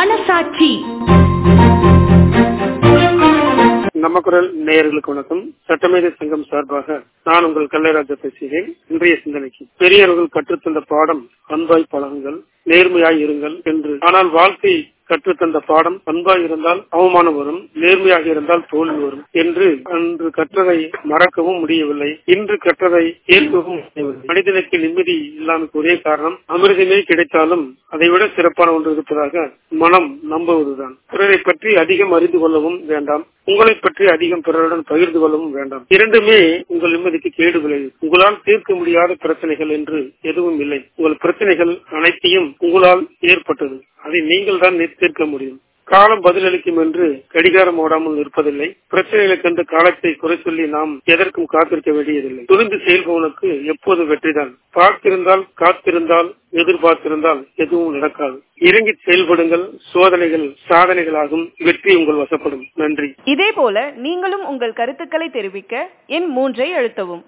மனசாட்சி நம்ம குரல் நேயர்களுக்கு வணக்கம் சட்டமேதை சங்கம் சார்பாக நான் உங்கள் கல்லைராஜா பேசுகிறேன் இன்றைய சிந்தனைக்கு பெரியவர்கள் கற்றுத்தந்த பாடம் அன்பாய் பழகுங்கள் நேர்மையாய் இருங்கள் என்று ஆனால் வாழ்க்கை கற்றுத்தந்த பாடம் அன்பாய் இருந்தால் அவமானம் வரும் நேர்மையாக இருந்தால் தோல்வி வரும் என்று அன்று கற்றதை மறக்கவும் முடியவில்லை இன்று கற்றதை ஏற்கவும் முடியவில்லை மனிதனுக்கு நிம்மதி இல்லாமல் ஒரே காரணம் அமிர்தமே கிடைத்தாலும் அதை விட சிறப்பான ஒன்று இருப்பதாக மனம் நம்புவதுதான் பிறரை பற்றி அதிகம் அறிந்து கொள்ளவும் வேண்டாம் உங்களை பற்றி அதிகம் பிறருடன் பகிர்ந்து கொள்ளவும் வேண்டாம் இரண்டுமே உங்கள் நிம்மதிக்கு கேடு விளைவிக்கும் உங்களால் தீர்க்க முடியாத பிரச்சனைகள் என்று எதுவும் இல்லை உங்கள் பிரச்சனைகள் அனைத்தையும் உங்களால் ஏற்பட்டது அதை நீங்கள் தான் தீர்க்க முடியும் காலம் பதிலளிக்கும் என்று கடிகாரம் ஓடாமல் இருப்பதில்லை பிரச்சனைகளை கண்டு காலத்தை குறை சொல்லி நாம் எதற்கும் காத்திருக்க வேண்டியதில்லை துணிந்து செயல்பவனுக்கு எப்போது வெற்றிதான் பார்த்திருந்தால் காத்திருந்தால் எதிர்பார்த்திருந்தால் எதுவும் நடக்காது இறங்கி செயல்படுங்கள் சோதனைகள் சாதனைகளாகும் வெற்றி உங்கள் வசப்படும் நன்றி இதே போல நீங்களும் உங்கள் கருத்துக்களை தெரிவிக்க எண் மூன்றை அழுத்தவும்